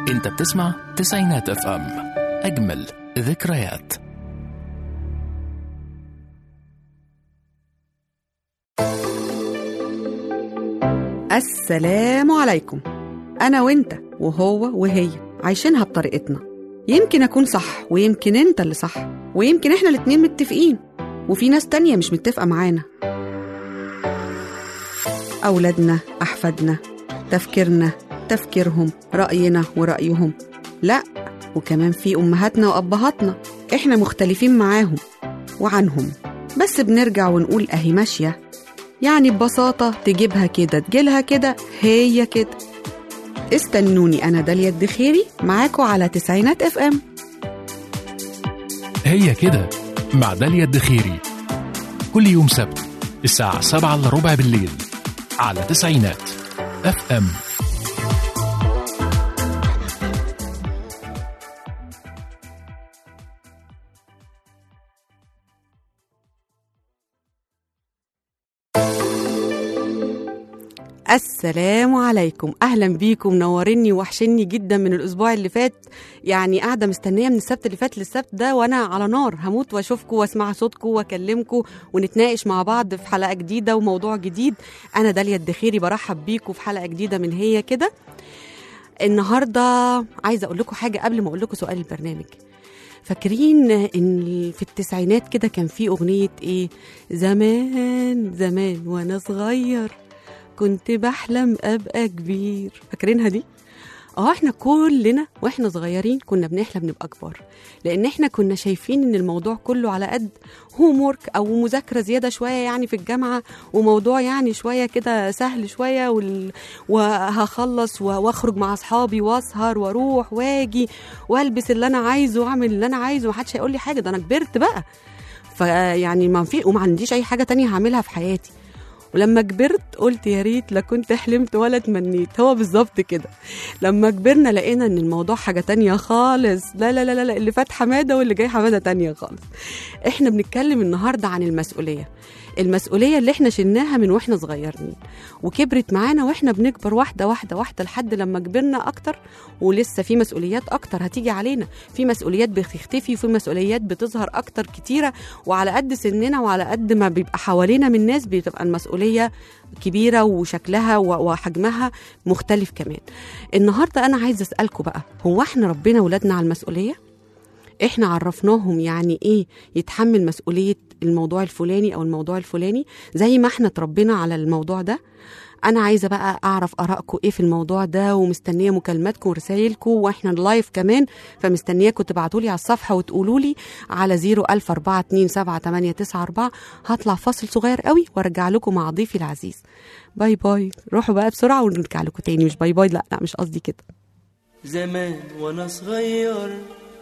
انت بتسمع تسعينات اف ام اجمل ذكريات السلام عليكم أنا وإنت وهو وهي عايشينها بطريقتنا يمكن أكون صح ويمكن أنت اللي صح ويمكن إحنا الاتنين متفقين وفي ناس تانية مش متفقة معانا أولادنا أحفادنا تفكيرنا تفكيرهم رأينا ورأيهم لأ وكمان في أمهاتنا وأبهاتنا إحنا مختلفين معاهم وعنهم بس بنرجع ونقول أهي ماشية يعني ببساطة تجيبها كده تجيلها كده هي كده استنوني أنا داليا الدخيري معاكم على تسعينات اف ام هي كده مع داليا الدخيري كل يوم سبت الساعة سبعة إلا ربع بالليل على تسعينات اف ام السلام عليكم اهلا بيكم منوريني وحشني جدا من الاسبوع اللي فات يعني قاعده مستنيه من السبت اللي فات للسبت ده وانا على نار هموت واشوفكم واسمع صوتكم واكلمكم ونتناقش مع بعض في حلقه جديده وموضوع جديد انا داليا الدخيري برحب بيكم في حلقه جديده من هي كده النهارده عايزه اقول لكم حاجه قبل ما اقول لكم سؤال البرنامج فاكرين ان في التسعينات كده كان في اغنيه ايه زمان زمان وانا صغير كنت بحلم ابقى كبير فاكرينها دي اه احنا كلنا واحنا صغيرين كنا بنحلم نبقى كبار لان احنا كنا شايفين ان الموضوع كله على قد هوم ورك او مذاكره زياده شويه يعني في الجامعه وموضوع يعني شويه كده سهل شويه وال... وهخلص و- واخرج مع اصحابي واسهر واروح واجي والبس اللي انا عايزه واعمل اللي انا عايزه ومحدش هيقول لي حاجه ده انا كبرت بقى فيعني ما في وما عنديش اي حاجه تانية هعملها في حياتي ولما كبرت قلت يا ريت لا كنت حلمت ولا تمنيت هو بالظبط كده لما كبرنا لقينا ان الموضوع حاجه تانية خالص لا لا لا لا, لا اللي فات حماده واللي جاي حماده تانية خالص احنا بنتكلم النهارده عن المسؤوليه المسؤوليه اللي احنا شلناها من واحنا صغيرين وكبرت معانا واحنا بنكبر واحده واحده واحده لحد لما كبرنا اكتر ولسه في مسؤوليات اكتر هتيجي علينا في مسؤوليات بتختفي وفي مسؤوليات بتظهر اكتر كتيره وعلى قد سننا وعلى قد ما بيبقى حوالينا من ناس بتبقى المسؤوليه كبيره وشكلها و- وحجمها مختلف كمان النهارده انا عايزه اسالكم بقى هو احنا ربنا ولادنا على المسؤوليه احنا عرفناهم يعني ايه يتحمل مسؤوليه الموضوع الفلاني او الموضوع الفلاني زي ما احنا اتربينا على الموضوع ده انا عايزه بقى اعرف ارائكم ايه في الموضوع ده ومستنيه مكالماتكم ورسايلكم واحنا لايف كمان فمستنياكم تبعتوا لي على الصفحه وتقولوا لي على 004278994 هطلع فاصل صغير قوي وارجع لكم مع ضيفي العزيز باي باي روحوا بقى بسرعه ونرجع لكم تاني مش باي باي لا لا مش قصدي كده زمان وانا صغير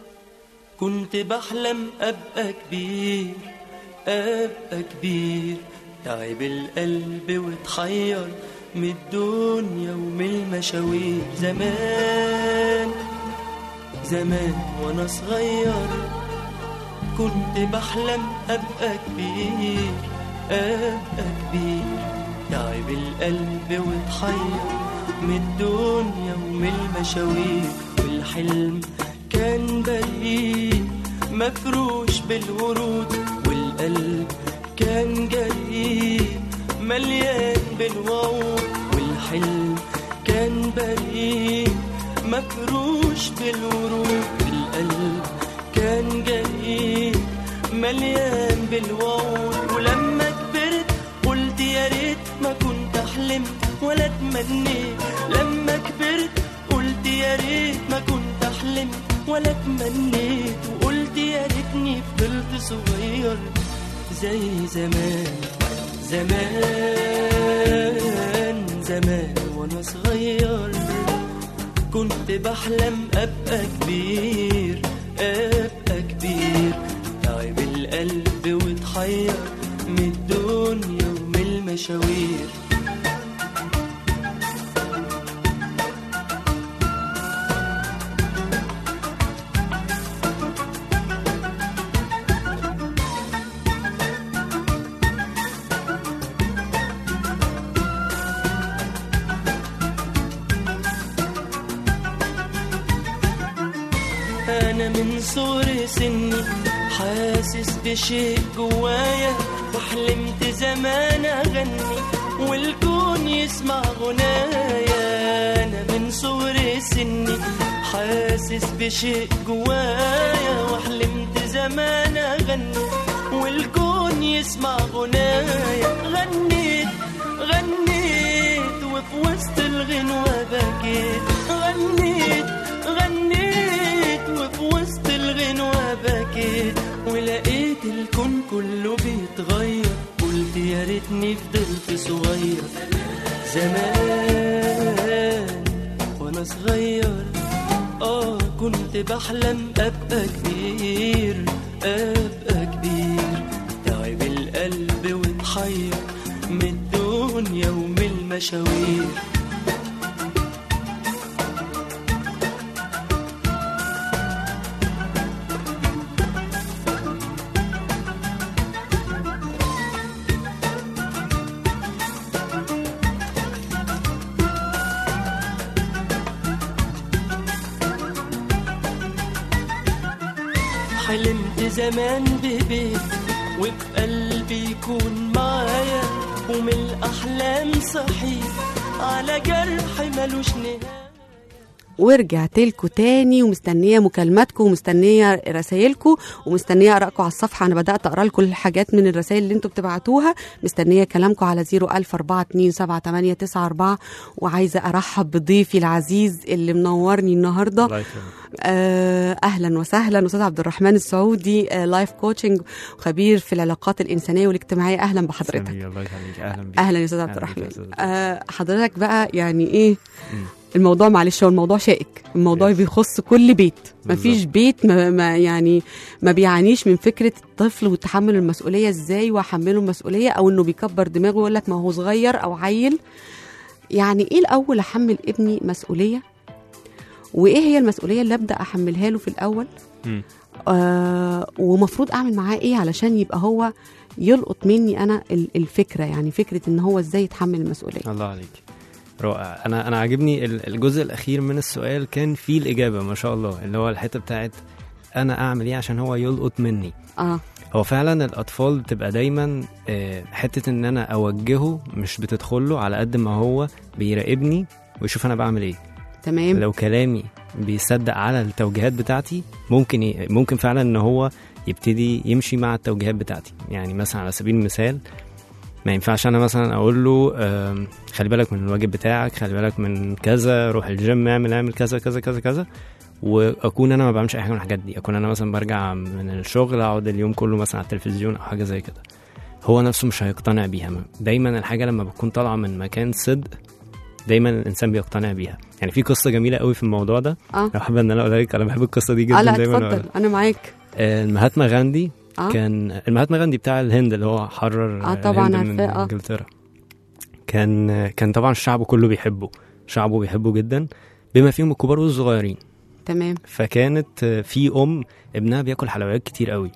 كنت بحلم ابقى كبير ابقى كبير تعب القلب واتحير من الدنيا ومن المشاوير زمان زمان وانا صغير كنت بحلم ابقى كبير ابقى كبير تعب القلب واتحير من الدنيا ومن المشاوير والحلم كان بريء مفروش بالورود والقلب كان جريء مليان بالوعود والحلم كان بريء مفروش بالورود والقلب كان جريء مليان بالوعود ولما كبرت قلت يا ريت ما كنت حلمت ولا تمنيت لما كبرت قلت يا ريت ما كنت حلمت ولا تمنيت وقلت يا ريتني فضلت صغير زي زمان زمان زمان وانا صغير كنت بحلم ابقى كبير ابقى كبير تعب القلب واتحير من الدنيا ومن المشاوير من صغر سني حاسس بشيء جوايا وحلمت زمان اغني والكون يسمع غنايا انا من صغر سني حاسس بشيء جوايا وحلمت زمان اغني والكون يسمع غنايا غنيت غنيت وفي وسط الغنوة بكيت غنيت غنيت وفي وسط الغنوة بكيت ولقيت الكون كله بيتغير قلت يا ريتني فضلت صغير زمان وانا صغير اه كنت بحلم ابقى كبير ابقى كبير تعب القلب واتحير من الدنيا ومن المشاوير حلمت زمان ببيت وبقلبي يكون معايا ومن الأحلام صحيت على جرح ملوش نهاية ورجعت لكم تاني ومستنيه مكالماتكم ومستنيه رسايلكم ومستنيه ارائكم على الصفحه انا بدات اقرا لكم الحاجات من الرسائل اللي انتم بتبعتوها مستنيه كلامكم على 010427894 وعايزه ارحب بضيفي العزيز اللي منورني النهارده الله يكرمك آه، اهلا وسهلا استاذ عبد الرحمن السعودي آه، لايف كوتشنج خبير في العلاقات الانسانيه والاجتماعيه اهلا بحضرتك سامي، الله يخليك اهلا بيك اهلا يا استاذ عبد أهلاً بيك يا الرحمن أستاذ. آه، حضرتك بقى يعني ايه مم. الموضوع معلش هو الموضوع شائك الموضوع Yes. بيخص كل بيت مفيش بالظبط. بيت ما, ما يعني ما بيعانيش من فكره الطفل وتحمل المسؤوليه ازاي واحمله المسؤوليه او انه بيكبر دماغه ويقول لك ما هو صغير او عيل يعني ايه الاول احمل ابني مسؤوليه وايه هي المسؤوليه اللي ابدا احملها له في الاول مم. آه ومفروض اعمل معاه ايه علشان يبقى هو يلقط مني انا ال- الفكره يعني فكره ان هو ازاي يتحمل المسؤوليه الله عليك رائع انا انا عاجبني ال- الجزء الاخير من السؤال كان فيه الاجابه ما شاء الله اللي هو الحته بتاعت انا اعمل ايه عشان هو يلقط مني اه هو فعلا الاطفال بتبقى دايما آه، حته ان انا اوجهه مش بتدخله على قد ما هو بيراقبني ويشوف انا بعمل ايه تمام لو كلامي بيصدق على التوجيهات بتاعتي ممكن ي... ممكن فعلا ان هو يبتدي يمشي مع التوجيهات بتاعتي يعني مثلا على سبيل المثال ما ينفعش انا مثلا اقول له آم، خلي بالك من الواجب بتاعك خلي بالك من كذا روح الجيم اعمل اعمل كذا كذا كذا كذا واكون انا ما بعملش اي حاجه من الحاجات دي اكون انا مثلا برجع من الشغل اقعد اليوم كله مثلا على التلفزيون او حاجه زي كده هو نفسه مش هيقتنع بيها دايما الحاجه لما بتكون طالعه من مكان صدق دايما الانسان بيقتنع بيها يعني في قصه جميله قوي في الموضوع ده اه لو حابب ان انا اقولها لك انا بحب القصه دي جدا اه لا دايما اتفضل أقولها. انا معاك آه، المهاتما غاندي اه كان المهاتما غاندي بتاع الهند اللي هو حرر آه، طبعاً الهند من عارفاه، آه. انجلترا كان كان طبعا الشعب كله بيحبه شعبه بيحبه جدا بما فيهم الكبار والصغيرين تمام فكانت آه، في ام ابنها بياكل حلويات كتير قوي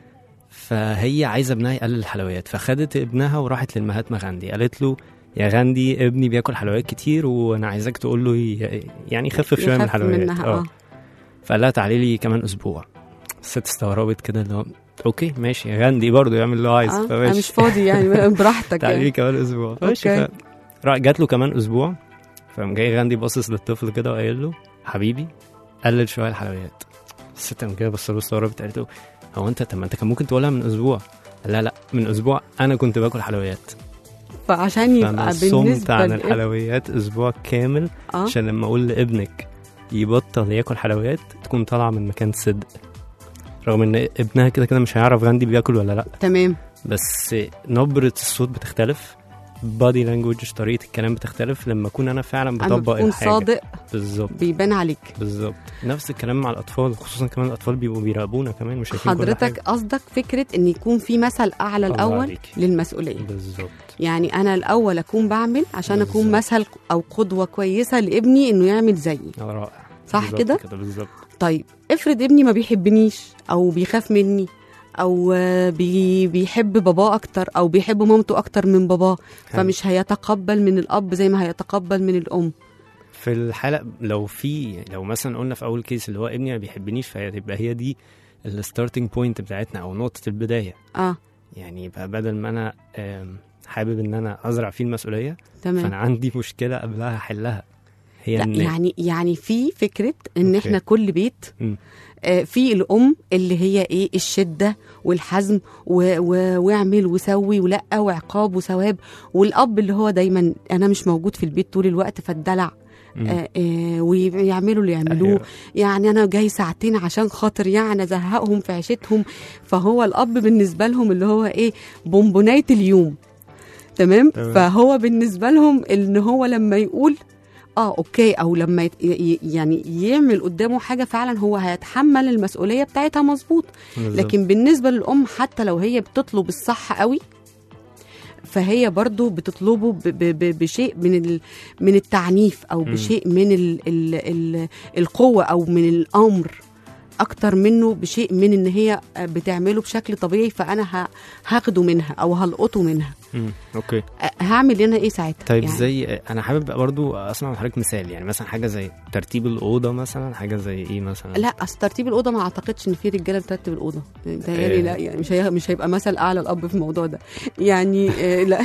فهي عايزه ابنها يقلل الحلويات فخدت ابنها وراحت للمهاتما غاندي قالت له يا غاندي ابني بياكل حلويات كتير وانا عايزاك تقول له ي- يعني يخفف شويه من يخاف الحلويات منها اه فقال لها تعالي لي كمان اسبوع الست استغربت كده اللي هو اوكي ماشي يا غاندي برضه يعمل اللي هو عايز اه انا فماشي مش فاضي يعني براحتك تعالي لي يعني كمان اسبوع ماشي أوكي. ف... راح جات له كمان اسبوع فقام جاي غاندي باصص للطفل كده وقايل له حبيبي قلل شويه الحلويات الست قام جايه بص له استغربت قالت له هو انت طب ما انت كان ممكن تقولها من اسبوع قال لا لا من اسبوع انا كنت باكل حلويات فعشان فانا يبقى صمت بالنسبه عن لإب- الحلويات اسبوع كامل اه عشان لما اقول لابنك يبطل ياكل حلويات تكون طالعه من مكان صدق رغم ان ابنها كده كده مش هيعرف غاندي بياكل ولا لا تمام بس نبره الصوت بتختلف بادي لانجوج طريقه الكلام بتختلف لما اكون انا فعلا اما بطبق بتكون الحاجه صادق بالظبط بيبان عليك بالظبط نفس الكلام مع الاطفال خصوصا كمان الاطفال بيبقوا بيراقبونا كمان مش شايفين كل حضرتك حاجة. قصدك فكره ان يكون في مثل اعلى الله الاول عليك. للمسؤوليه بالظبط يعني انا الاول اكون بعمل عشان اكون بالظبط. مثل او قدوه كويسه لابني انه يعمل زيي آه، رائع صح بالظبط كده؟ كده بالظبط طيب افرض ابني ما بيحبنيش او بيخاف مني او آه، بي بيحب باباه اكتر او بيحب مامته اكتر من باباه حلو. فمش هيتقبل من الاب زي ما هيتقبل من الام في الحالة لو في لو مثلا قلنا في أول كيس اللي هو ابني ما بيحبنيش فهتبقى هي دي الستارتنج بوينت بتاعتنا أو نقطة البداية اه يعني يبقى بدل ما أنا آم، حابب إن أنا أزرع فيه المسؤولية تمام فأنا عندي مشكلة قبلها أحلها هي لا إن يعني يعني في فكره ان أوكي. احنا كل بيت مم. آه، في الام اللي هي ايه الشده والحزم و- و- واعمل وسوي ولا وعقاب وثواب والاب اللي هو دايما انا مش موجود في البيت طول الوقت فالدلع مم. آه، آه، ويعملوا اللي يعملوه أيوة. يعني انا جاي ساعتين عشان خاطر يعني ازهقهم في عيشتهم فهو الاب بالنسبه لهم اللي هو ايه بونبونايه اليوم تمام تمام. فهو بالنسبه لهم ان هو لما يقول اه اوكي او لما يت- ي- يعني يعمل قدامه حاجه فعلا هو هيتحمل المسؤوليه بتاعتها مظبوط بالظبط. لكن بالنسبه للام حتى لو هي بتطلب الصح قوي فهي برضو بتطلبه ب ب ب بشيء من ال من التعنيف او مم. بشيء من ال ال ال القوه او من الامر اكتر منه بشيء من ان هي بتعمله بشكل طبيعي فانا ه- هاخده منها او هلقطه منها مم. أوكي أ- هعمل انا ايه ساعتها طيب يعني زي انا حابب برضو اسمع من حضرتك مثال يعني مثلا حاجه زي ترتيب الاوضه مثلا حاجه زي ايه مثلا لا اصل ترتيب الاوضه ما اعتقدش ان في رجاله بترتب الاوضه متهيألي إيه. لا يعني مش هي مش هيبقى مثل اعلى الاب في الموضوع ده يعني آه، لا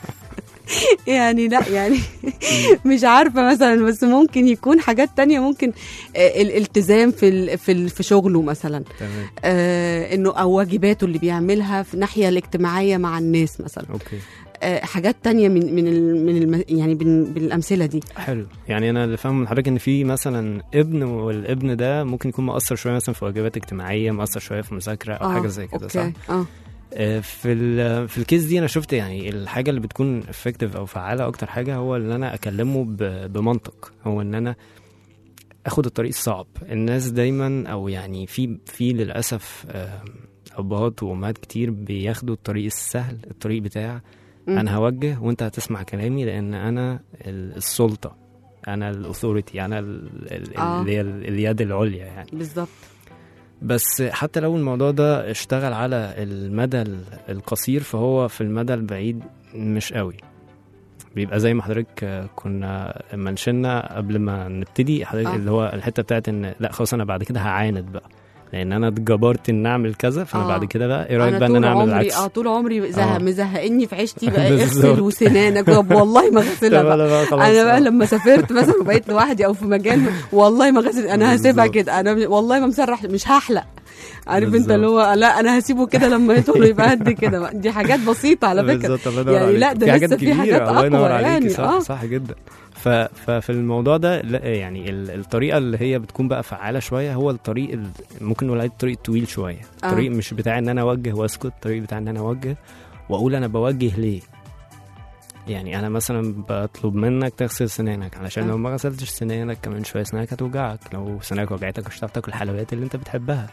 يعني لا يعني مش عارفه مثلا بس ممكن يكون حاجات تانية ممكن آه، الالتزام في ال- في ال- في شغله مثلا تمام آه، انه او واجباته اللي بيعملها في الناحيه الاجتماعيه مع الناس مثلا اوكي آه، حاجات تانية من من ال- من الم- يعني بال- بالامثله دي حلو يعني انا اللي فاهمه من حضرتك ان في مثلا ابن والابن ده ممكن يكون مؤثر شويه مثلا في واجبات اجتماعيه مؤثر شويه في مذاكره او آه، حاجه زي كده صح اوكي اه آه، في ال- في الكيس دي انا شفت يعني الحاجه اللي بتكون افكتيف او فعاله اكتر حاجه هو ان انا اكلمه ب- بمنطق هو ان انا اخد الطريق الصعب الناس دايما او يعني في في للاسف آه، ابهات وامهات كتير بياخدوا الطريق السهل الطريق بتاع مم. انا هوجه وانت هتسمع كلامي لان انا ال- السلطه انا الاثوريتي انا ال- ال- آه. اللي هي ال- اليد العليا يعني بالظبط بس حتى لو الموضوع ده اشتغل على المدى ال- القصير فهو في المدى البعيد مش قوي بيبقى زي ما حضرتك آه، كنا منشنا قبل ما نبتدي حضرتك آه. اللي هو الحته بتاعت ان لا خلاص انا بعد كده هعاند بقى لان انا اتجبرت ان اعمل كذا فانا آه. بعد كده بقى ايه رايك بقى ان طول انا اعمل عمري العكس اه طول عمري زهق آه. مزهقني في عيشتي بقى بالظبط. اغسل وسنانك طب والله ما غسلها طب بقى انا بقى خلاص انا بقى آه. لما سافرت مثلا وبقيت لوحدي او في مكان والله ما غسل انا هسيبها بالظبط. كده انا والله ما مسرح مش هحلق عارف انت بالظبط. اللي هو لا انا هسيبه كده لما يطول يبقى قد كده دي حاجات بسيطه على فكره بالظبط الله ينور يعني عليك. لا ده في حاجات لسه في كبيرة، حاجات الله ينور أقوى عليكي يعني، صح آه. صح جدا ف... ففي الموضوع ده لا يعني ال- الطريقه اللي هي بتكون بقى فعاله شويه هو الطريق ال... ممكن نقول عليه الطريق الطويل شويه آه. الطريق مش بتاع ان انا اوجه واسكت الطريق بتاع ان انا اوجه واقول انا بوجه ليه يعني انا مثلا بطلب منك تغسل سنانك علشان آه. لو ما غسلتش سنانك كمان شويه سنانك هتوجعك لو سنانك وجعتك مش هتعرف تاكل الحلويات اللي انت بتحبها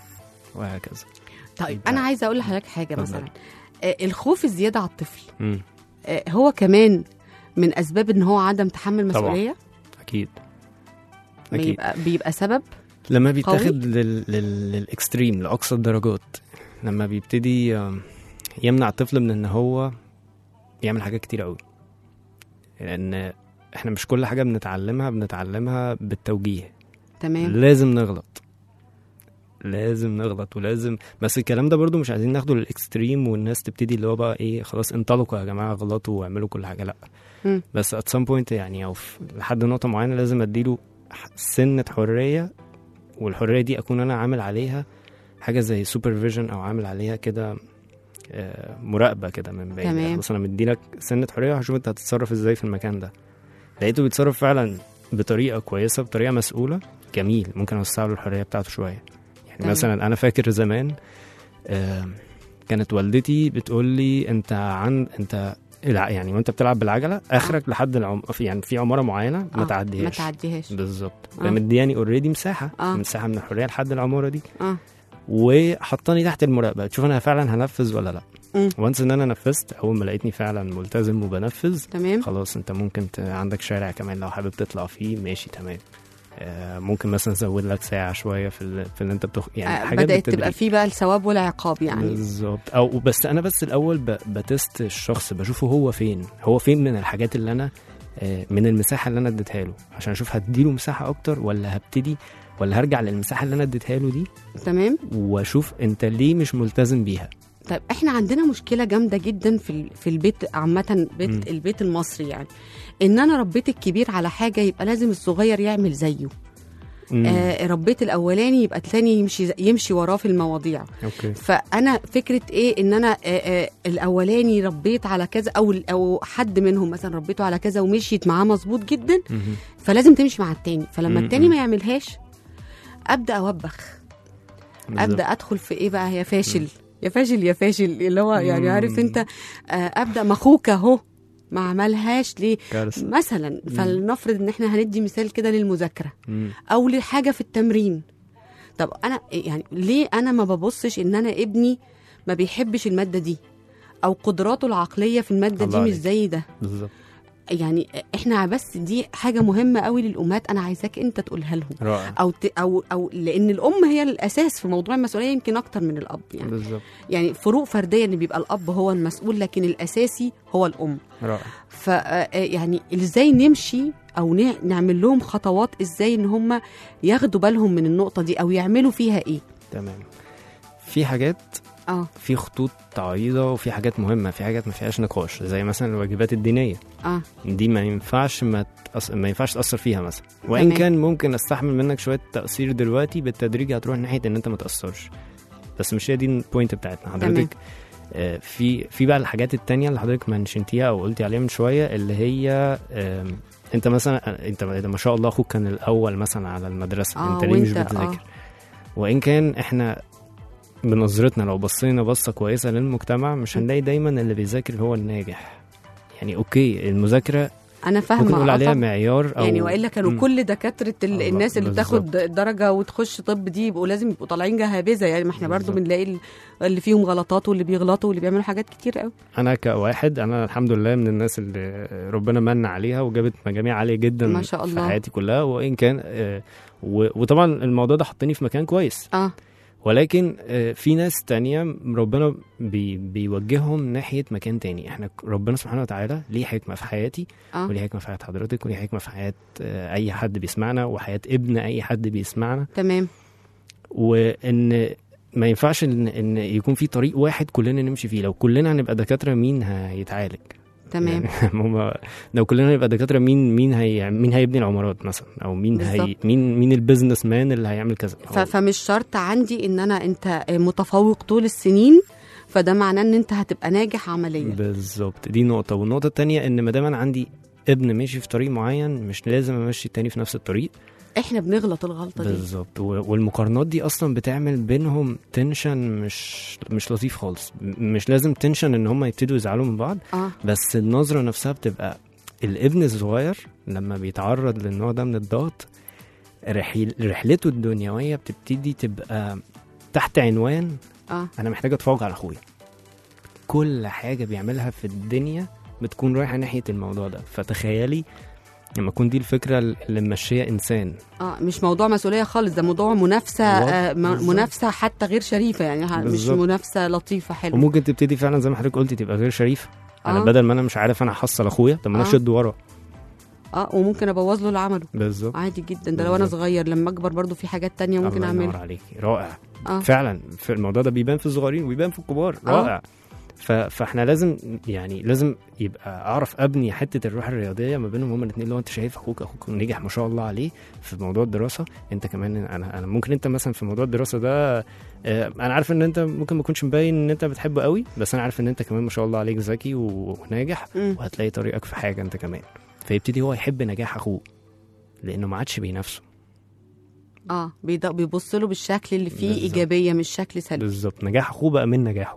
وهكذا طيب يبقى- انا عايزه اقول لحضرتك حاجه اتفضل. مثلا آه، الخوف الزياده على الطفل امم آه، هو كمان من اسباب ان هو عدم تحمل طبعاً. مسؤوليه اكيد اكيد بيبقى بيبقى سبب لما بيتاخد لل... لل... للاكستريم لاقصى الدرجات لما بيبتدي آم، يمنع الطفل من ان هو يعمل حاجات كتير قوي لان احنا مش كل حاجه بنتعلمها بنتعلمها بالتوجيه تمام لازم نغلط لازم نغلط ولازم بس الكلام ده برضو مش عايزين ناخده للاكستريم والناس تبتدي اللي هو بقى ايه خلاص انطلقوا يا جماعه غلطوا واعملوا كل حاجه لا مم. بس at some point يعني او في- لحد نقطه معينه لازم اديله ح- سنه حريه والحريه دي اكون انا عامل عليها حاجه زي سوبرفيجن او عامل عليها كده آه، مراقبه كده من بعيد تمام. يعني مثلا مديلك سنه حريه وهشوف انت هتتصرف ازاي في المكان ده لقيته بيتصرف فعلا بطريقه كويسه بطريقه مسؤوله جميل ممكن اوسع له الحريه بتاعته شويه يعني تمام. مثلا انا فاكر زمان آه، كانت والدتي بتقول لي انت عن انت الع- يعني وانت بتلعب بالعجله اخرك لحد العم... في- يعني في عماره معينه ما آه، ما تعديهاش تعديهاش بالظبط آه. فمدياني اوريدي مساحه آه. مساحه من الحريه لحد العماره دي اه وحطاني تحت المراقبه تشوف انا فعلا هنفذ ولا لا مم. وانس ان انا نفذت اول ما لقيتني فعلا ملتزم وبنفذ تمام خلاص انت ممكن ت... عندك شارع كمان لو حابب تطلع فيه ماشي تمام آه ممكن مثلا نزود لك ساعه شويه في ال... في اللي انت بتخ... يعني آه، حاجات بدات بالتدريج. تبقى في بقى الثواب والعقاب يعني بالظبط او بس انا بس الاول ب... بتست الشخص بشوفه هو فين هو فين من الحاجات اللي انا آه، من المساحه اللي انا اديتها له عشان اشوف هديله مساحه اكتر ولا هبتدي ولا هرجع للمساحه اللي انا اديتها له دي تمام واشوف انت ليه مش ملتزم بيها طيب احنا عندنا مشكله جامده جدا في ال- في البيت عامه بيت مم. البيت المصري يعني ان انا ربيت الكبير على حاجه يبقى لازم الصغير يعمل زيه مم. آه ربيت الاولاني يبقى الثاني يمشي يمشي وراه في المواضيع اوكي فانا فكره ايه ان انا آه آه الاولاني ربيت على كذا او او حد منهم مثلا ربيته على كذا ومشيت معاه مظبوط جدا مهم. فلازم تمشي مع التاني فلما مم، التاني مم. ما يعملهاش ابدا اوبخ بالظبط. ابدا ادخل في ايه بقى يا فاشل يا فاشل يا فاشل اللي هو يعني مم. عارف انت آه ابدا ما اخوك اهو ما عملهاش ليه كارثه مثلا فلنفرض ان احنا هندي مثال كده للمذاكره مم. او لحاجه في التمرين طب انا يعني ليه انا ما ببصش ان انا ابني ما بيحبش الماده دي او قدراته العقليه في الماده الله دي مش عليك. زي ده بالظبط يعني احنا بس دي حاجه مهمه قوي للامهات انا عايزاك انت تقولها لهم رائع او ت... او او لان الام هي الاساس في موضوع المسؤوليه يمكن اكتر من الاب يعني بالظبط يعني فروق فرديه ان بيبقى الاب هو المسؤول لكن الاساسي هو الام رائع ف يعني ازاي نمشي او ن- نعمل لهم خطوات ازاي ان هم ياخدوا بالهم من النقطه دي او يعملوا فيها ايه تمام في حاجات اه في خطوط عريضة وفي حاجات مهمة في حاجات ما فيهاش نقاش زي مثلا الواجبات الدينية اه دي ما ينفعش ما, تأص... ما ينفعش تأثر فيها مثلا وإن تمام. كان ممكن استحمل منك شوية تأثير دلوقتي بالتدريج هتروح ناحية إن أنت ما تأثرش بس مش هي دي البوينت بتاعتنا حضرتك آه، في في بقى الحاجات التانية اللي حضرتك منشنتيها او قلتي عليها من شويه اللي هي آم، انت مثلا انت ما شاء الله اخوك كان الاول مثلا على المدرسه آه، انت ليه مش وإنت- آه. بتذاكر وان كان احنا بنظرتنا لو بصينا بصه كويسه للمجتمع مش هنلاقي دايما اللي بيذاكر هو الناجح يعني اوكي المذاكره انا فاهمه ممكن نقول آه عليها طبعاً. معيار او يعني والا كانوا مم. كل دكاتره ال- الله، الناس اللي بالظبط. بتاخد درجه وتخش طب دي يبقوا لازم يبقوا طالعين جهابذه يعني ما احنا برضو بالظبط. بنلاقي ال- اللي فيهم غلطات واللي بيغلطوا واللي بيعملوا حاجات كتير قوي انا كواحد انا الحمد لله من الناس اللي ربنا من عليها وجابت مجاميع عاليه جدا ما شاء الله. في حياتي كلها وان كان آه، و- وطبعا الموضوع ده حطني في مكان كويس اه ولكن آه، في ناس تانية ربنا بي بيوجههم ناحية مكان تاني احنا ك- ربنا سبحانه وتعالى ليه حكمة في حياتي اه وليه حكمة في حياة حضرتك وليه حكمة في حياة آه، أي حد بيسمعنا وحياة ابن أي حد بيسمعنا تمام وإن ما ينفعش إن, إن يكون في طريق واحد كلنا نمشي فيه لو كلنا هنبقى دكاترة مين هيتعالج تمام يعني هم لو كلنا نبقى دكاترة مين مين هي مين هيبني العمارات مثلا أو مين هي بالظبط. مين مين البيزنس مان اللي هيعمل كذا ف- فمش شرط عندي ان انا انت متفوق طول السنين فده معناه ان انت هتبقى ناجح عمليا بالظبط دي نقطة والنقطة التانية إن ما دام أنا عندي ابن ماشي في طريق معين مش لازم أمشي التاني في نفس الطريق احنا بنغلط الغلطه دي بالظبط و- والمقارنات دي أصلا بتعمل بينهم تنشن مش مش لطيف خالص م- مش لازم تنشن إن هم يبتدوا يزعلوا من بعض اه بس النظرة نفسها بتبقى الابن الصغير لما بيتعرض للنوع ده من الضغط رحيل رحلته الدنيوية بتبتدي تبقى تحت عنوان اه انا محتاج اتفوق على اخويا كل حاجه بيعملها في الدنيا بتكون رايحه ناحيه الموضوع ده فتخيلي لما تكون دي الفكره اللي ممشيه انسان اه مش موضوع مسؤوليه خالص ده موضوع منافسه آه م- بالظبط. منافسه حتى غير شريفه يعني ه- مش بالظبط. منافسه لطيفه حلوه وممكن تبتدي فعلا زي ما حضرتك قلتي تبقى غير شريفه انا آه. بدل ما انا مش عارف انا احصل اخويا طب ما انا آه. اشد ورا اه وممكن ابوظ له اللي عمله بالظبط عادي جدا ده لو انا بالظبط. صغير لما اكبر برضو في حاجات تانية ممكن الله ينور اعملها عليكي رائع اه فعلا في الموضوع ده بيبان في الصغيرين وبيبان في الكبار آه. رائع ف... فاحنا لازم يعني لازم يبقى اعرف ابني حته الروح الرياضيه ما بينهم هما الاثنين اللي هو انت شايف اخوك اخوك نجح ما شاء الله عليه في موضوع الدراسه انت كمان انا انا ممكن انت مثلا في موضوع الدراسه ده آه، انا عارف ان انت ممكن ما تكونش مبين ان انت بتحبه قوي بس انا عارف ان انت كمان ما شاء الله عليك ذكي و- وناجح مم. وهتلاقي طريقك في حاجه انت كمان فيبتدي هو يحب نجاح اخوه لانه ما عادش بينافسه اه بيض- بيبص له بالشكل اللي فيه بالظبط. ايجابيه مش شكل سلبي بالظبط نجاح اخوه بقى من نجاحه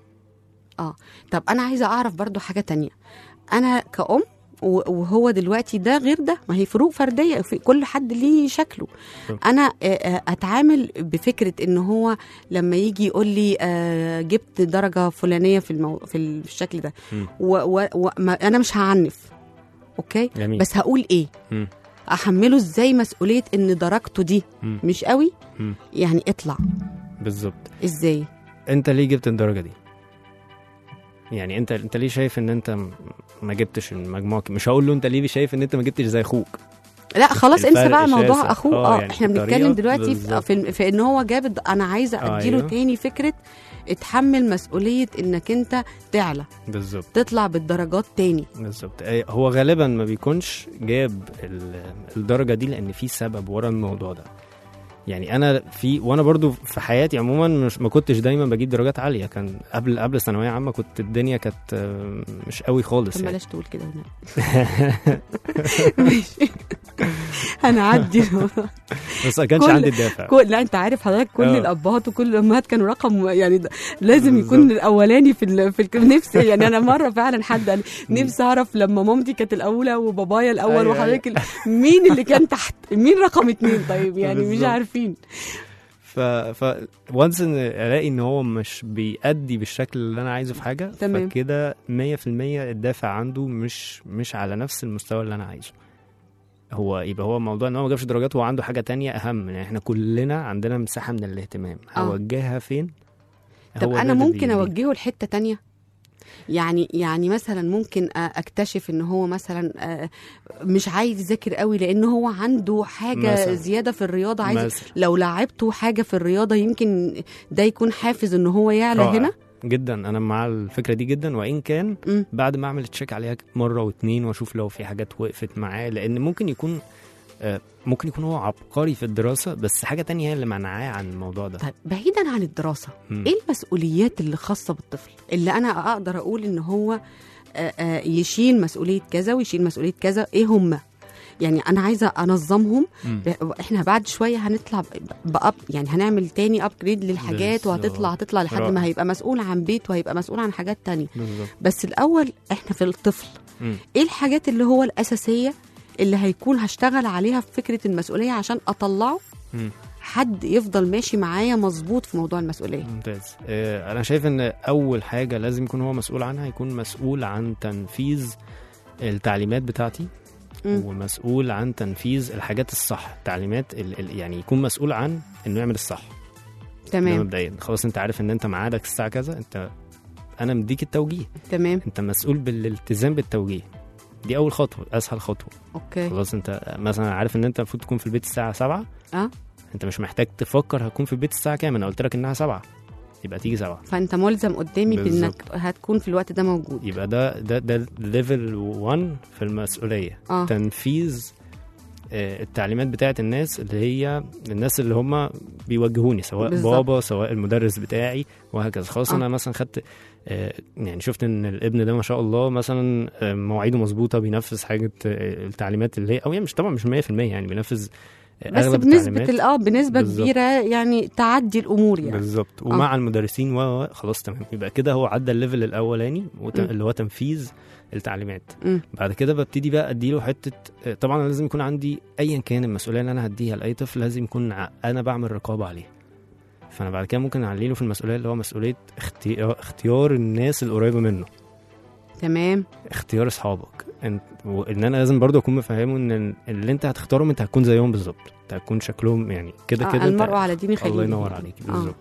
طب انا عايزه اعرف برضو حاجه تانية انا كأم و- وهو دلوقتي ده غير ده ما هي فروق فرديه في كل حد ليه شكله طبعا. انا آه، آه، اتعامل بفكره ان هو لما يجي يقول لي آه، جبت درجه فلانيه في المو... في ال- في الشكل ده مم. و... و... و... ما انا مش هعنف اوكي جميل بس هقول ايه مم. احمله ازاي مسؤوليه ان درجته دي مم. مش قوي مم. يعني اطلع بالظبط ازاي انت ليه جبت الدرجه دي يعني انت انت ليه شايف ان انت م- ما جبتش المجموع ك- مش هقول له انت ليه شايف ان انت ما جبتش زي اخوك لا خلاص انسى الفرق بقى موضوع شاسع. اخوه آه، اه يعني احنا الطريقة بنتكلم دلوقتي في, بالظبط. في, في ان هو جاب الد- انا عايزه اديله أيوه. تاني فكره اتحمل مسؤوليه انك انت تعلى بالظبط تطلع بالدرجات تاني بالظبط أي- هو غالبا ما بيكونش جاب ال- الدرجه دي لان في سبب ورا الموضوع ده يعني انا في وانا برضو في حياتي عموما مش ما كنتش دايما بجيب درجات عاليه كان قبل قبل ثانويه عامه كنت الدنيا كانت آه، مش قوي خالص طب يعني بلاش تقول كده هنا ماشي هنعدي بس ما كانش كل- عندي الدافع كل لا انت عارف حضرتك كل آه. الابهات وكل الامهات كانوا رقم يعني ده لازم بالظبط. يكون الاولاني في ال... في ال... نفسي يعني انا مره فعلا حد قال نفسي اعرف لما مامتي كانت الاولى وبابايا الاول أيوة، وحضرتك ال... مين اللي كان تحت مين رقم اتنين طيب يعني مش بالظبط. عارفين ف ف وانس ان الاقي ان هو مش بيأدي بالشكل اللي انا عايزه في حاجه تمام. فكده 100% الدافع عنده مش مش على نفس المستوى اللي انا عايزه هو يبقى هو موضوع ان هو ما جابش درجات هو عنده حاجه تانية اهم يعني احنا كلنا عندنا مساحه من الاهتمام آه. هوجهها فين طب هو ده انا اللي ممكن بي- اوجهه لحته تانية يعني يعني مثلا ممكن أ- اكتشف ان هو مثلا آه، مش عايز يذاكر قوي لان هو عنده حاجه مثلاً. زياده في الرياضه عايز مثلاً. لو لعبته حاجه في الرياضه يمكن ده يكون حافز ان هو يعلى رائع. هنا جدا انا مع الفكره دي جدا وان كان مم. بعد ما اعمل تشيك عليها مره واتنين واشوف لو في حاجات وقفت معاه لان ممكن يكون آه، ممكن يكون هو عبقري في الدراسه بس حاجه تانية هي اللي منعاه عن الموضوع ده طيب بعيدا عن الدراسه مم. ايه المسؤوليات اللي خاصه بالطفل اللي انا اقدر اقول ان هو آه، آه، يشيل مسؤوليه كذا ويشيل مسؤوليه كذا ايه هم يعني انا عايزه انظمهم مم. احنا بعد شويه هنطلع بأب يعني هنعمل تاني ابجريد للحاجات بالظبط. وهتطلع هتطلع لحد رائع. ما هيبقى مسؤول عن بيت وهيبقى مسؤول عن حاجات تانية بالظبط بس الاول احنا في الطفل مم. ايه الحاجات اللي هو الاساسيه اللي هيكون هشتغل عليها في فكره المسؤوليه عشان اطلعه مم. حد يفضل ماشي معايا مظبوط في موضوع المسؤوليه ممتاز آه، انا شايف ان اول حاجه لازم يكون هو مسؤول عنها يكون مسؤول عن تنفيذ التعليمات بتاعتي مم. ومسؤول عن تنفيذ الحاجات الصح التعليمات ال- ال- يعني يكون مسؤول عن انه يعمل الصح ده تمام مبدئيا خلاص انت عارف ان انت ميعادك الساعه كذا انت انا مديك التوجيه تمام انت مسؤول بالالتزام بالتوجيه دي اول خطوه اسهل خطوه اوكي خلاص انت مثلا عارف ان انت المفروض تكون في البيت الساعه 7 اه انت مش محتاج تفكر هتكون في البيت الساعه كام انا قلت لك انها 7 يبقى تيجي 7 فانت ملزم قدامي بانك بالظبط. هتكون في الوقت ده موجود يبقى ده ده ده ليفل 1 في المسؤوليه اه تنفيذ آه، التعليمات بتاعت الناس اللي هي الناس اللي هم بيوجهوني سواء بالظبط. بابا سواء المدرس بتاعي وهكذا خلاص آه. انا مثلا خدت آه، يعني شفت ان الابن ده ما شاء الله مثلا آه، مواعيده مظبوطه بينفذ حاجه آه، التعليمات اللي هي او يعني مش طبعا مش 100% يعني بينفذ آه، بس اغلب بنسبه التعليمات ال- اه بنسبه بالظبط. كبيره يعني تعدي الامور يعني بالظبط ومع المدرسين و و- خلاص تمام يبقى كده هو عدى الليفل الاولاني وت- م. اللي هو تنفيذ التعليمات مم. بعد كده ببتدي بقى اديله حته آه، طبعا لازم يكون عندي ايا كان المسؤوليه اللي انا هديها لاي طفل لازم يكون ع- انا بعمل رقابه عليه فانا بعد كده ممكن اعلي له في المسؤوليه اللي هو مسؤوليه اختيار, اختيار الناس القريبه منه تمام اختيار اصحابك ان, ان انا لازم برضه اكون مفهمه ان اللي انت هتختارهم انت هتكون زيهم بالظبط انت هتكون شكلهم يعني كده آه كده انت- المرء على دين خليله الله ينور عليك آه. بالظبط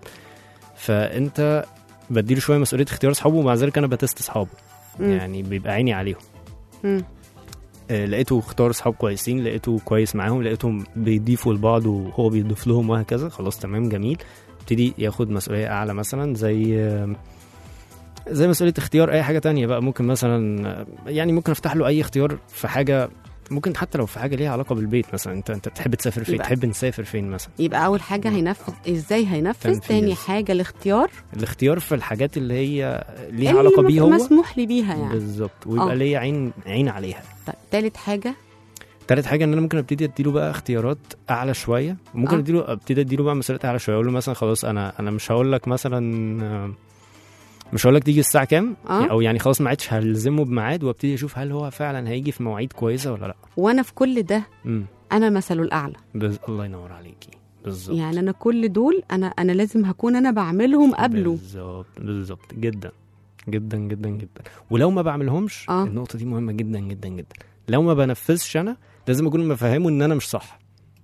فانت بديله شويه مسؤوليه اختيار اصحابه ومع ذلك انا بتست اصحابه مم. يعني بيبقى عيني عليهم مم. آه، لقيته اختار اصحاب كويسين لقيته كويس معاهم لقيتهم بيضيفوا لبعض وهو بيضيف لهم وهكذا خلاص تمام جميل ابتدي ياخد مسؤوليه اعلى مثلا زي آه، زي مسؤوليه اختيار اي حاجه تانية بقى ممكن مثلا آه، يعني ممكن افتح له اي اختيار في حاجه ممكن حتى لو في حاجه ليها علاقه بالبيت مثلا انت انت تحب تسافر فين يبقى- تحب نسافر فين مثلا يبقى اول حاجه هينفذ ازاي هينفذ تنفيذ. تاني حاجه الاختيار الاختيار في الحاجات اللي هي ليها اللي علاقه بيه مس- هو مسموح لي بيها يعني بالظبط ويبقى آه. ليا عين عين عليها طيب تالت حاجه تالت حاجه ان انا ممكن ابتدي اديله بقى اختيارات اعلى شويه ممكن آه. اديله ابتدي اديله بقى مسؤوليات اعلى شويه اقول له مثلا خلاص انا انا مش هقول لك مثلا آه، مش هقول لك تيجي الساعه كام آه. او يعني خلاص ما عادش هلزمه بميعاد وابتدي اشوف هل هو فعلا هيجي في مواعيد كويسه ولا لا وانا في كل ده امم انا مثله الاعلى بز... الله ينور عليكي بالظبط يعني انا كل دول انا انا لازم هكون انا بعملهم قبله بالظبط بالظبط جدا جدا جدا جدا ولو ما بعملهمش آه. النقطه دي مهمه جدا جدا جدا لو ما بنفذش انا لازم اكون مفهمه ان انا مش صح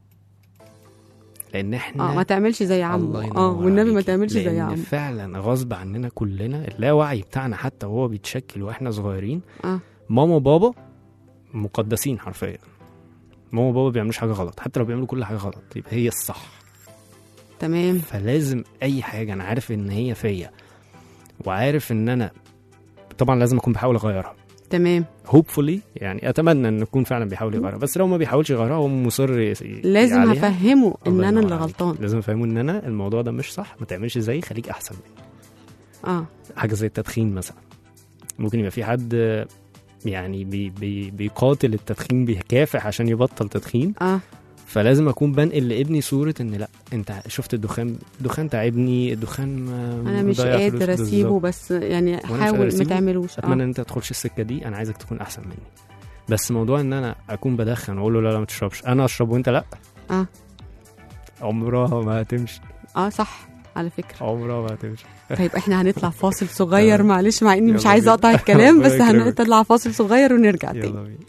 لان احنا اه ما تعملش زي الله عمه ينور اه والنبي ما عليكي. تعملش زي لأن عمه فعلا غصب عننا كلنا اللاوعي بتاعنا حتى وهو بيتشكل واحنا صغيرين اه ماما وبابا مقدسين حرفيا ماما وبابا بيعملوش حاجه غلط حتى لو بيعملوا كل حاجه غلط يبقى هي الصح تمام فلازم اي حاجه انا عارف ان هي فيا وعارف ان انا طبعا لازم اكون بحاول اغيرها تمام هوبفولي يعني اتمنى ان يكون فعلا بيحاول يغيرها بس لو ما بيحاولش يغيرها هو مصر ي- لازم عليها. افهمه ان الله انا ينور اللي عليك. غلطان لازم افهمه ان انا الموضوع ده مش صح ما تعملش زيي خليك احسن اه حاجه زي التدخين مثلا ممكن يبقى في حد يعني بي بي بيقاتل التدخين بيكافح عشان يبطل تدخين اه فلازم اكون بنقل لابني صوره ان لا انت شفت الدخان الدخان تعبني الدخان ما- انا مش مضيع فلوس. قادر اسيبه بالظبط. بس يعني مش قادر حاول ما أسيبه. تعملوش اتمنى اه ان انت تدخلش السكه دي انا عايزك تكون احسن مني بس موضوع ان انا اكون بدخن واقول له لا لا ما تشربش انا اشرب وانت لا اه عمرها ما هتمشي اه صح على فكره عمرها ما هتمشي طيب احنا هنطلع فاصل صغير معلش مع اني مش يلا عايزه بينا. اقطع الكلام بس ربنا يكرمك. هنطلع فاصل صغير ونرجع تاني يلا بينا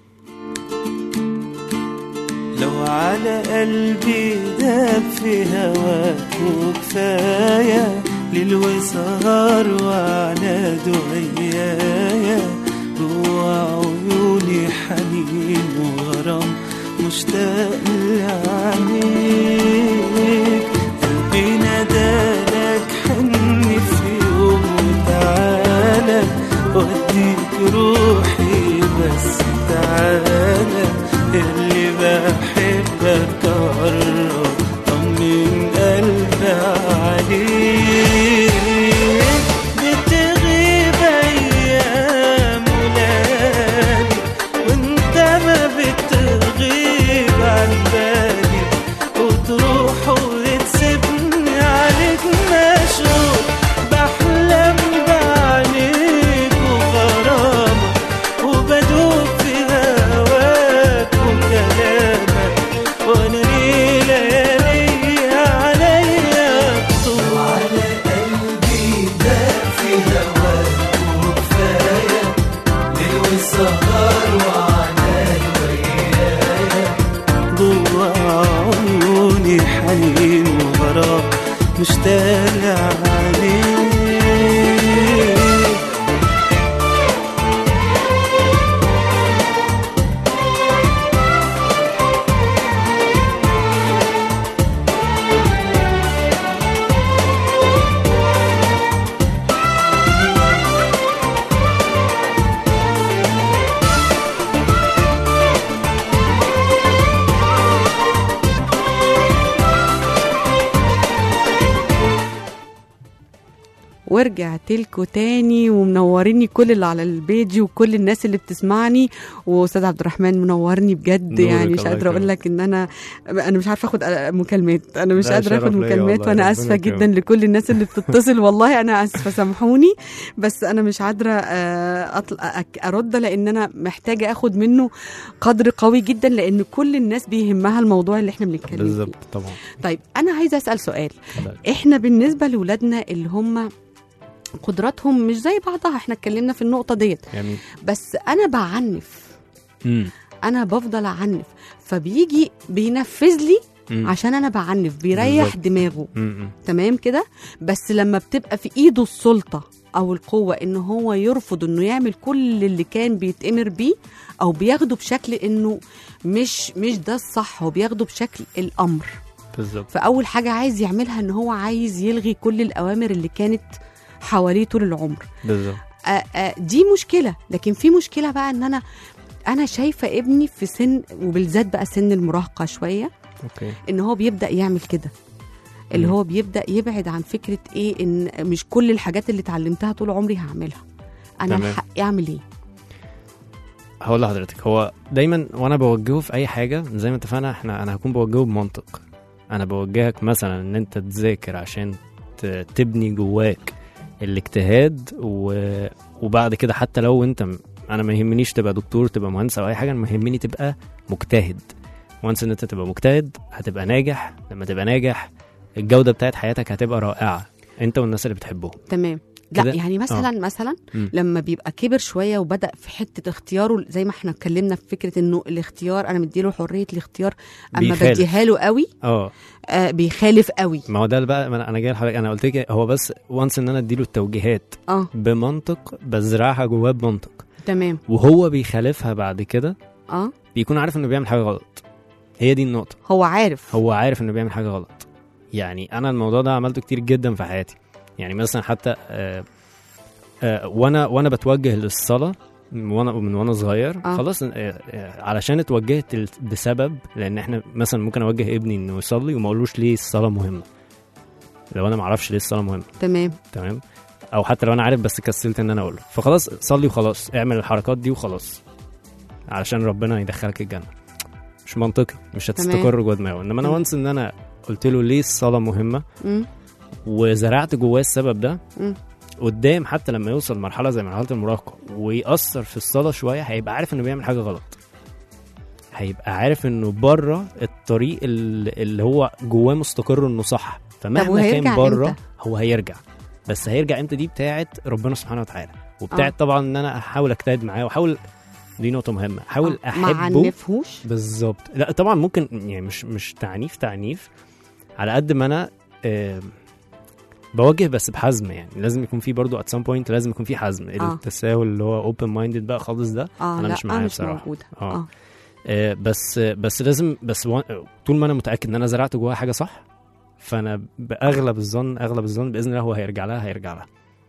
لو على قلبي داب في هواك وكفاية ليل وسهر وعناد ويايا جوا عيوني حنين وغرام مشتاق لعينيك قلبي نادالك حني في يوم وتعالى وديك روحي بس تعالى اللي بحبك قرب طمن قلبي عليك بتغيب ايام ولادي وانت ما بتغيب عن بالي وتروح وتسيبني عليك مشغول بحلم بعينيك وغرامك وبدوب في هواك وكلامك وانا ليه ليالي عليا طول على قلبي داب في هواك وكفايه ليل والسهر وعناي ويايا جوا عيوني حنين وغرام مشتاق عليك ورجعت لكم تاني ومنوريني كل اللي على البيج وكل الناس اللي بتسمعني واستاذ عبد الرحمن منورني بجد نورك، يعني مش الله قادره اقول يكرمك. لك ان انا انا مش عارفه اخد مكالمات انا مش لا، قادره شرف اخد ليا مكالمات والله، وانا ربنا اسفه يكرمك. جدا لكل الناس اللي بتتصل والله انا اسفه سامحوني بس انا مش قادره آه، أطل... أك- ارد لان انا محتاجه اخد منه قدر قوي جدا لان كل الناس بيهمها الموضوع اللي احنا بنتكلم فيه بالظبط طبعا طيب انا عايزه اسال سؤال اتفضل. احنا بالنسبه لاولادنا اللي هم قدراتهم مش زي بعضها احنا اتكلمنا في النقطه ديت يعني بس انا بعنف امم انا بفضل اعنف فبيجي بينفذ لي أمم. عشان انا بعنف بيريح بالظبط. دماغه أمم. تمام كده بس لما بتبقى في ايده السلطه او القوه ان هو يرفض انه يعمل كل اللي كان بيتامر بيه او بياخده بشكل انه مش مش ده الصح هو بياخده بشكل الامر بالظبط فاول حاجه عايز يعملها ان هو عايز يلغي كل الاوامر اللي كانت حواليه طول العمر بالظبط آه، آه، دي مشكله لكن في مشكله بقى ان انا انا شايفه ابني في سن وبالذات بقى سن المراهقه شويه اوكي ان هو بيبدا يعمل كده اللي مم. هو بيبدا يبعد عن فكره ايه ان مش كل الحاجات اللي اتعلمتها طول عمري هعملها انا تمام. الحق اعمل ايه هقول لحضرتك هو دايما وانا بوجهه في اي حاجه زي ما اتفقنا احنا انا هكون بوجهه بمنطق انا بوجهك مثلا ان انت تذاكر عشان ت- تبني جواك الاجتهاد و... وبعد كده حتى لو انت م- انا ما يهمنيش تبقى دكتور تبقى مهندس او اي حاجه انا ما يهمني تبقى مجتهد وانس ان انت تبقى مجتهد هتبقى ناجح لما تبقى ناجح الجوده بتاعت حياتك هتبقى رائعه انت والناس اللي بتحبهم تمام لا كده؟ يعني مثلا آه. مثلا مم. لما بيبقى كبر شويه وبدا في حته اختياره زي ما احنا اتكلمنا في فكره انه الاختيار انا مديله حريه الاختيار اما بيخالف. بديها له قوي اه آه بيخالف قوي ما هو ده اللي بقى ما انا أنا جاي لحضرتك انا قلت لك هو بس وانس ان انا اديله التوجيهات اه بمنطق بزرعها جواه بمنطق تمام وهو بيخالفها بعد كده اه بيكون عارف انه بيعمل حاجه غلط هي دي النقطه هو عارف هو عارف انه بيعمل حاجه غلط يعني انا الموضوع ده عملته كتير جدا في حياتي يعني مثلا حتى آه آه وانا وانا بتوجه للصلاه من وانا من وانا صغير آه. خلاص آه آه علشان اتوجهت ال- بسبب لان احنا مثلا ممكن اوجه ابني انه يصلي وما اقولوش ليه الصلاه مهمه لو انا ما اعرفش ليه الصلاه مهمه تمام تمام او حتى لو انا عارف بس كسلت ان انا اقول له فخلاص صلي وخلاص اعمل الحركات دي وخلاص علشان ربنا يدخلك الجنه مش منطقي مش هتستقر جوه دماغه انما انا مم. وانس ان انا قلت له ليه الصلاه مهمه مم. وزرعت جواه السبب ده مم. قدام حتى لما يوصل مرحله زي مرحله المراهقه ويأثر في الصلاه شويه هيبقى عارف انه بيعمل حاجه غلط هيبقى عارف انه بره الطريق اللي اللي هو جواه مستقر انه صح فمهما وهيرجع كان بره إمتى؟ هو هيرجع بس هيرجع امتى دي بتاعت ربنا سبحانه وتعالى وبتاعت آه. طبعا ان انا احاول اجتهد معاه واحاول دي نقطه مهمه احاول آه، ما احبه عنفهوش بالظبط لا طبعا ممكن يعني مش مش تعنيف تعنيف على قد ما انا آه بوجه بس بحزم يعني لازم يكون في برضو at some point لازم يكون في حزم آه. التساهل اللي هو open minded بقى خالص ده اه أنا لا مش معاها مش بصراحة. موجوده آه. اه آه بس بس لازم بس و... طول ما انا متاكد ان انا زرعت جواها حاجه صح فانا باغلب الظن اغلب الظن باذن الله هو هيرجع لها هيرجع لها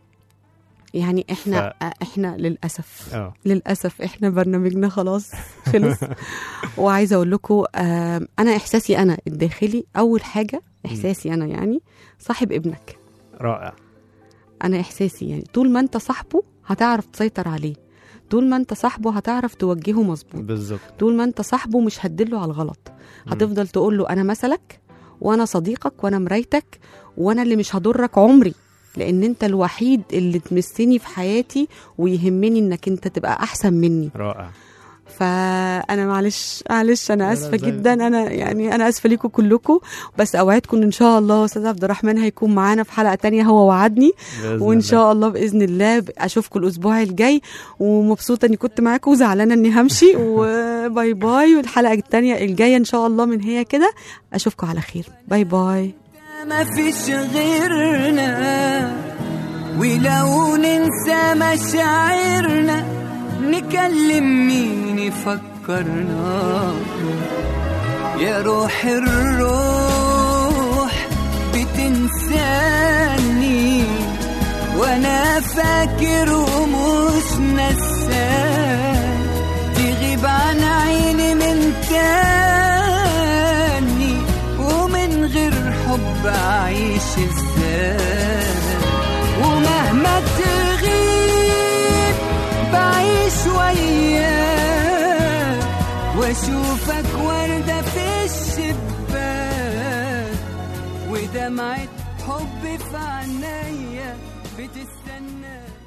يعني احنا آه، احنا للاسف اه للاسف احنا برنامجنا خلاص خلص وعايزه اقول لكم آه انا احساسي انا الداخلي اول حاجه احساسي انا يعني صاحب ابنك رائع انا احساسي يعني طول ما انت صاحبه هتعرف تسيطر عليه طول ما انت صاحبه هتعرف توجهه مظبوط بالظبط طول ما انت صاحبه مش هتدله على الغلط مم. هتفضل تقول له انا مثلك وانا صديقك وانا مرايتك وانا اللي مش هضرك عمري لان انت الوحيد اللي تمسني في حياتي ويهمني انك انت تبقى احسن مني رائع فانا معلش معلش انا لا، اسفه زي- جدا انا يعني انا اسفه ليكم كلكم بس اوعدكم ان شاء الله استاذ عبد الرحمن هيكون معانا في حلقه تانية هو وعدني بإذن وان الله. شاء الله باذن الله اشوفكم الاسبوع الجاي ومبسوطه اني كنت معاكم وزعلانه اني همشي وباي باي والحلقه التانية الجايه ان شاء الله من هي كده اشوفكم على خير باي باي ما فيش غيرنا ولو ننسى مشاعرنا نكلم مين يفكرنا يا روح الروح بتنساني وانا فاكر ومش نسان تغيب عن عيني من تاني ومن غير حب اعيش ازاي ومهما تغيب بعيش وياك واشوفك وردة في الشباك ودمعة حب في عينيا بتستناك